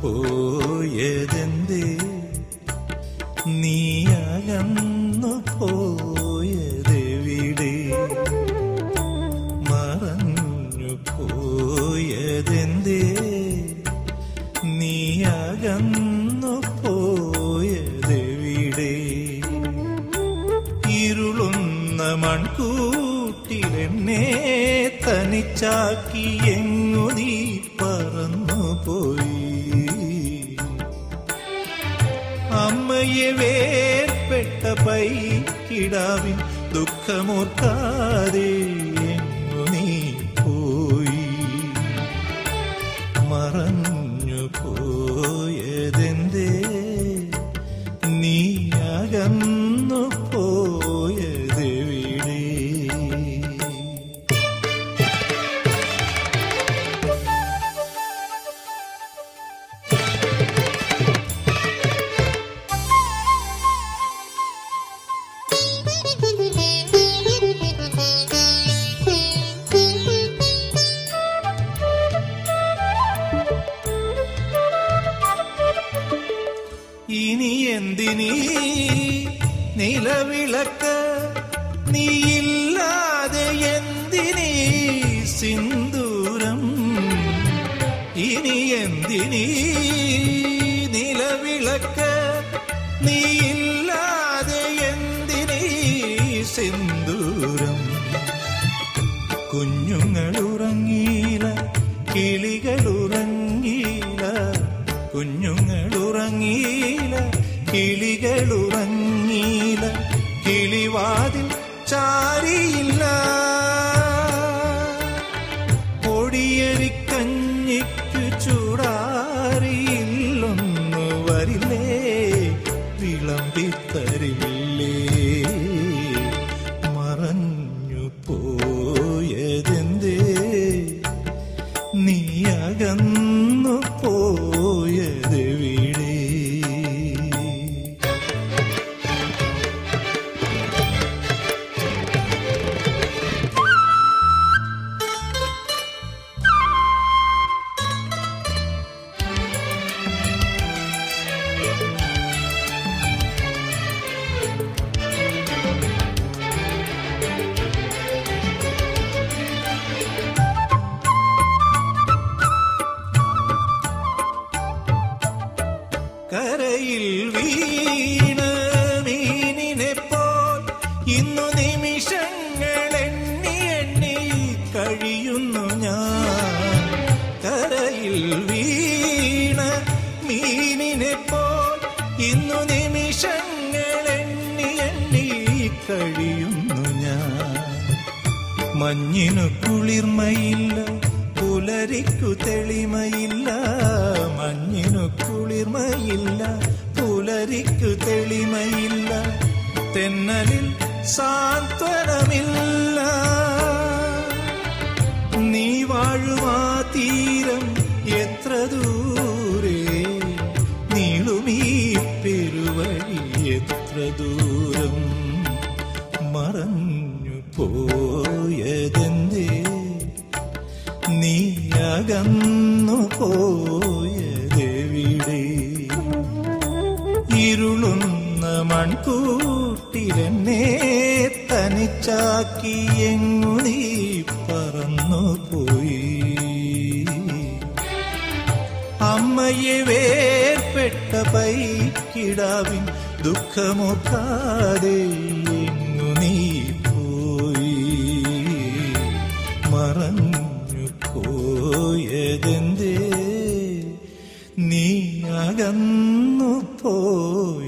പോയതെന്തേ നീ അകന്നു പോയതെവിടെ മറഞ്ഞു പോയതെന്തേ നീ അകന്നു പോയതെവിടെ ഇരുളുന്ന മൺകൂട്ടിലെന്നെ തനിച്ചാക്കി എങ്ങു നീ പറന്നു പോയി അമ്മയെ വേർപ്പെട്ട പൈക്കിടാവിൻ ദുഃഖമോർക്കാതെ എങ്ങു നീ പോയി മറഞ്ഞു പോയതെന്തേ നീ അകന്നു പോയതെവിടെ ഇനി എന്തിനീ നിലവിളക്ക് നീയില്ലാതെ എന്തിനീ സിന്ദൂരം ഇനി എന്തിനീ നിലവിളക്ക് നീയില്ലാതെ എന്തിനീ സിന്ദൂരം കുഞ്ഞുങ്ങളുറങ്ങിയില്ല കിളികളുറങ്ങിയില്ല കുഞ്ഞുങ്ങളുറങ്ങിയില്ല കിളികളുറങ്ങിയില്ല കിളിവാതിൽ ചാരിയില്ല പൊടിയരിക്കഞ്ഞിക്ക് ചൂടാറിയില്ലൊന്നു വരില്ലേ വിളമ്പിത്തരില്ലേ മറഞ്ഞു പോയതെന്തേ നീ അകന്നു പോയതെവിടെ കരയിൽ വീണ മീനിനെ പോൽ ഇന്നു നിമിഷങ്ങൾ എണ്ണി എണ്ണി കഴിയുന്നു ഞാൻ കരയിൽ വീണ മീനിനെ പോൽ ഇന്നു നിമിഷങ്ങൾ എണ്ണി എണ്ണി കഴിയുന്നു ഞാൻ മഞ്ഞിനു കുളിർമയില്ല പുലരിക്കു തെളിമയില്ല മഞ്ഞിനു കുളിർമയില്ല പുലരിക്കു തെളിമയില്ല തെന്നലിൽ സാന്ത്വനമില്ല നീ വാഴുമാ തീരം എത്ര ദൂരെ നീളുമീ പെരുവഴി എത്ര ദൂരം മറഞ്ഞു പോയതെന്തേ നീ അകന്നു പോയതെവിടെ ഇരുളുന്ന മൺകൂട്ടിലെന്നെ തനിച്ചാക്കി എങ്ങു നീ പറന്നു പോയി അമ്മയെ വേർപ്പെട്ട പൈക്കിടാവിൻ ദുഃഖമൊക്കാതെ എങ്ങു നീ പോയി മറഞ്ഞു പോയതെന്തേ നീ അകന്നു പോയ